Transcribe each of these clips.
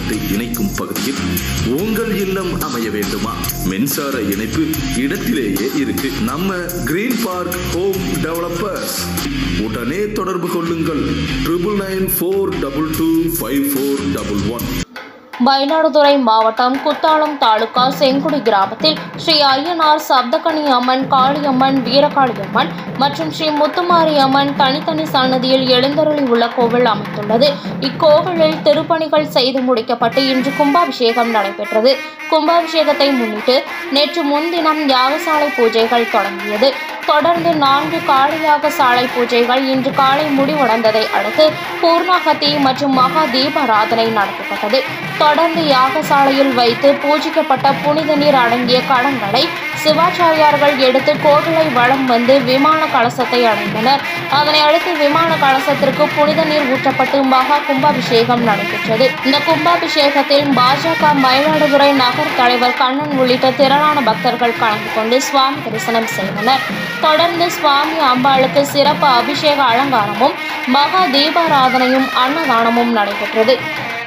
கிராமத்தை இணைக்கும் பகுதியில் உங்கள் இல்லம் அமைய வேண்டுமா மின்சார இணைப்பு இடத்திலேயே இருக்கு நம்ம கிரீன் பார்க் ஹோம் டெவலப்பர்ஸ் உடனே தொடர்பு கொள்ளுங்கள் triple nine four double two five four double one Mayiladuthurai மாவட்டம் குத்தாலம் தாலுகா செங்குடி கிராமத்தில் ஸ்ரீ ஐயனார் சப்தகனி அம்மன் காளியம்மன் வீரகாளியம்மன் மற்றும் ஸ்ரீ முத்துமாரி அம்மன் தனித்தனி சன்னதியில் எழுந்தருளி உள்ள கோவில் அமைந்துள்ளது இக்கோவிலில் திருப்பணிகள் செய்து முடிக்கப்பட்டு இன்று கும்பாபிஷேகம் நடைபெற்றது கும்பாபிஷேகத்தை முன்னிட்டு நேற்று முன்தினம் யாகசாலை பூஜைகள் தொடங்கியது தொடர்ந்து நான்கு காளியாக சாலை பூஜைகள் இன்று காலை முடிவடைந்ததை அடுத்து பூர்ணாகதி மற்றும் மகா தீபாராதனை நடத்தப்பட்டது தொடர்ந்து யாகசாலையில் வைத்து பூஜிக்கப்பட்ட புனித நீர் அடங்கிய கடங்களை சிவாச்சாரியார்கள் எடுத்து கோவிலை வலம் வந்து விமான கலசத்தை அடைந்தனர் அதனை அடுத்து விமான கலசத்திற்கு புனித நீர் ஊற்றப்பட்டு மகா கும்பாபிஷேகம் நடைபெற்றது இந்த கும்பாபிஷேகத்தில் பாஜக மயிலாடுதுறை நகர் தலைவர் கண்ணன் உள்ளிட்ட திரளான பக்தர்கள் கலந்து கொண்டு சுவாமி தரிசனம் செய்தனர் தொடர்ந்து சுவாமி அம்பாளுக்கு சிறப்பு அபிஷேக அலங்காரமும் மகா தீபாராதனையும் அன்னதானமும் நடைபெற்றது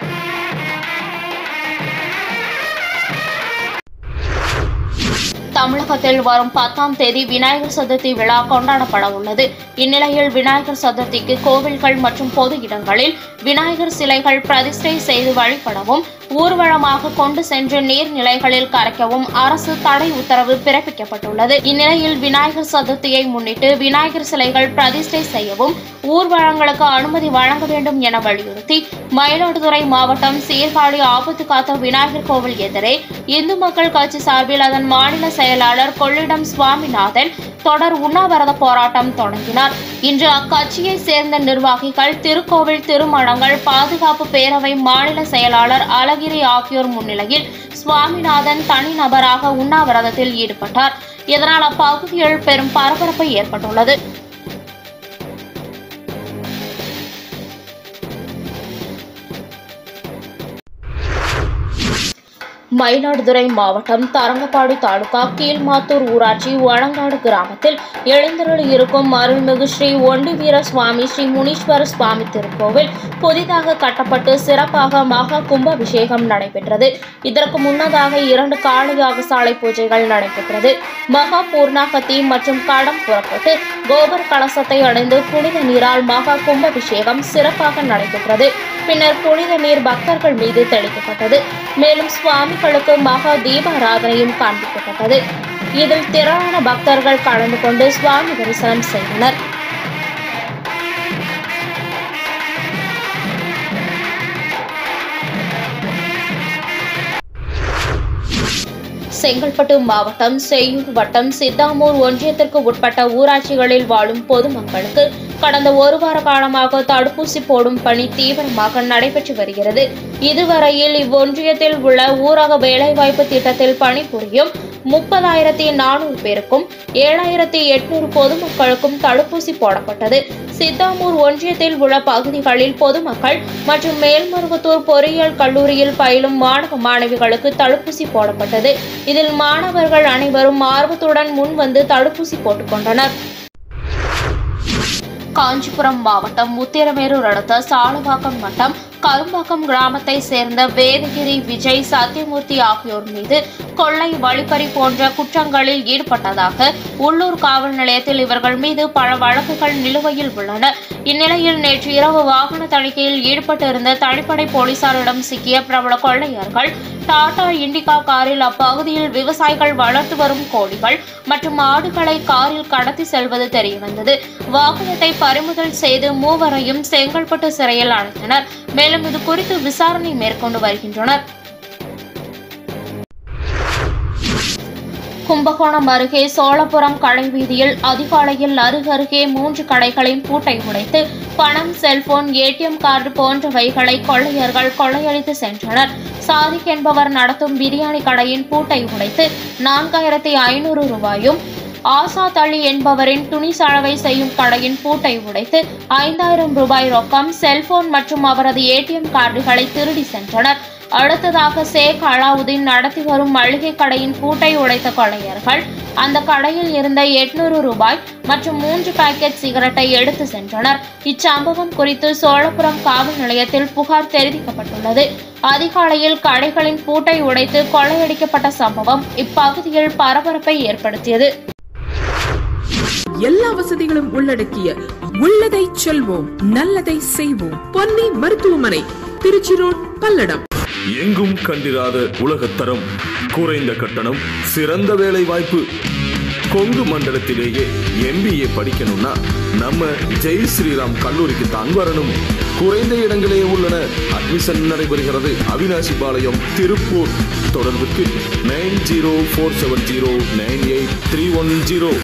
தமிழகத்தில் வரும் பத்தாம் தேதி விநாயகர் சதுர்த்தி விழா கொண்டாடப்பட உள்ளது இந்நிலையில் விநாயகர் சதுர்த்திக்கு கோவில்கள் மற்றும் பொது இடங்களில் விநாயகர் சிலைகள் பிரதிஷ்டை செய்து வழிபடவும் ஊர்வலமாக கொண்டு சென்று நீர்நிலைகளில் கரைக்கவும் அரசு தடை உத்தரவு பிறப்பிக்கப்பட்டுள்ளது இந்நிலையில் விநாயகர் சதுர்த்தியை முன்னிட்டு விநாயகர் சிலைகள் பிரதிஷ்டை செய்யவும் ஊர்வலங்களுக்கு அனுமதி வழங்க வேண்டும் என வலியுறுத்தி மயிலாடுதுறை மாவட்டம் சீர்காழி ஆபத்து காத்த விநாயகர் கோவில் எதிரே இந்து மக்கள் கட்சி சார்பில் அதன் மாநில செயலாளர் கொள்ளிடம் சுவாமிநாதன் தொடர் உண்ணாவிரத போராட்டம் தொடங்கினார் இன்று அக்கட்சியை சேர்ந்த நிர்வாகிகள் திருக்கோவில் திருமணங்கள் பாதுகாப்பு பேரவை மாநில செயலாளர் அழகிரி ஆகியோர் முன்னிலையில் சுவாமிநாதன் தனிநபராக உண்ணாவிரதத்தில் ஈடுபட்டார் இதனால் அப்பகுதியில் பெரும் பரபரப்பு ஏற்பட்டுள்ளது மயிலாடுதுறை மாவட்டம் தரங்கம்பாடி தாலுகா கீழ்மாத்தூர் ஊராட்சி வழங்காடு கிராமத்தில் எழுந்தருளி இருக்கும் அருள்மிகு ஸ்ரீ ஒண்டி வீர சுவாமி ஸ்ரீ முனீஸ்வர சுவாமி திருக்கோவில் புதிதாக கட்டப்பட்டு சிறப்பாக மகா கும்பாபிஷேகம் நடைபெற்றது இதற்கு முன்னதாக இரண்டு காளியாக சாலை பூஜைகள் நடைபெற்றது மகா பூர்ணாகதி மற்றும் கடம் புறப்பட்டு கோபர் கலசத்தை அடைந்து புனித நீரால் மகா கும்பாபிஷேகம் சிறப்பாக நடைபெற்றது பின்னர் புனித நீர் பக்தர்கள் மீது தெளிக்கப்பட்டது மேலும் சுவாமிகளுக்கு மகா தீபாராதனையும் காண்பிக்கப்பட்டது இதில் திரளான பக்தர்கள் கலந்து கொண்டு சுவாமி தரிசனம் செய்தனர் செங்கல்பட்டு மாவட்டம் செய்யூர் வட்டம் சித்தாமூர் ஒன்றியத்திற்கு உட்பட்ட ஊராட்சிகளில் வாழும் பொதுமக்களுக்கு கடந்த ஒரு வார காலமாக தடுப்பூசி போடும் பணி தீவிரமாக நடைபெற்று வருகிறது இதுவரையில் இவ்வொன்றியத்தில் உள்ள ஊரக வேலைவாய்ப்பு திட்டத்தில் பணிபுரியும் முப்பதாயிரத்தி நானூறு பேருக்கும் ஏழாயிரத்தி எட்நூறு பொதுமக்களுக்கும் தடுப்பூசி போடப்பட்டது சித்தாமூர் ஒன்றியத்தில் உள்ள பகுதிகளில் பொதுமக்கள் மற்றும் மேல்மருவத்தூர் பொறியியல் கல்லூரியில் பயிலும் மாணவ மாணவிகளுக்கு தடுப்பூசி போடப்பட்டது இதில் மாணவர்கள் அனைவரும் ஆர்வத்துடன் முன்வந்து தடுப்பூசி போட்டுக்கொண்டனர் காஞ்சிபுரம் மாவட்டம் முத்திரமேரூர் அடுத்த சாலவாக்கம் வட்டம் கரும்பாக்கம் கிராமத்தை சேர்ந்த வேதகிரி விஜய் சத்யமூர்த்தி ஆகியோர் மீது கொள்ளை வழிப்பறி போன்ற குற்றங்களில் ஈடுபட்டதாக உள்ளூர் காவல் நிலையத்தில் இவர்கள் மீது பல வழக்குகள் நிலுவையில் உள்ளன இந்நிலையில் நேற்று இரவு வாகன தணிக்கையில் ஈடுபட்டிருந்த தனிப்படை போலீசாரிடம் சிக்கிய பிரபல கொள்ளையர்கள் டாடா இண்டிகா காரில் அப்பகுதியில் விவசாயிகள் வளர்த்து வரும் கோழிகள் மற்றும் ஆடுகளை காரில் கடத்தி செல்வது தெரியவந்தது வாகனத்தை பறிமுதல் செய்து மூவரையும் செங்கல்பட்டு சிறையில் அடைத்தனர் மேலும் இது குறித்து விசாரணை மேற்கொண்டு வருகின்றனர் கும்பகோணம் அருகே சோழபுரம் கடைவீதியில் அதிகாலையில் அருகருகே மூன்று கடைகளின் பூட்டை உடைத்து பணம் செல்போன் ஏடிஎம் கார்டு போன்றவைகளை கொள்ளையர்கள் கொள்ளையடித்து சென்றனர் சாதிக் என்பவர் நடத்தும் பிரியாணி கடையின் பூட்டை உடைத்து நான்காயிரத்தி ஐநூறு ரூபாயும் ஆசாத் அலி என்பவரின் துணி சலவை செய்யும் கடையின் பூட்டை உடைத்து ஐந்தாயிரம் ரூபாய் ரொக்கம் செல்போன் மற்றும் அவரது ஏடிஎம் கார்டுகளை திருடி சென்றனர் அடுத்ததாக ஷேக் அலாவுதீன் நடத்தி வரும் மளிகை கடையின் பூட்டை உடைத்த கொள்ளையர்கள் அந்த கடையில் இருந்த எட்நூறு ரூபாய் மற்றும் மூன்று பாக்கெட் சிகரெட்டை எடுத்து சென்றனர் இச்சம்பவம் குறித்து சோழபுரம் காவல் நிலையத்தில் புகார் தெரிவிக்கப்பட்டுள்ளது அதிகாலையில் கடைகளின் பூட்டை உடைத்து கொள்ளையடிக்கப்பட்ட சம்பவம் இப்பகுதியில் பரபரப்பை ஏற்படுத்தியது எல்லா வசதிகளும் உள்ளடக்கிய உள்ளதை செல்வோம் நல்லதை செய்வோம் பொன்னி மருத்துவமனை திருச்சி ரோட் பல்லடம் எங்கும் கண்டிராத உலகத்தரம் குறைந்த கட்டணம் சிறந்த வேலை வாய்ப்பு கொங்கு மண்டலத்திலேயே எம்பிஏ படிக்கணும்னா நம்ம ஜெய் ஸ்ரீராம் கல்லூரிக்கு தான் வரணும் குறைந்த இடங்களே உள்ளன அட்மிஷன் நடைபெறுகிறது அவினாசி பாளையம் திருப்பூர் தொடர்புக்கு nine zero four seven zero nine eight three one zero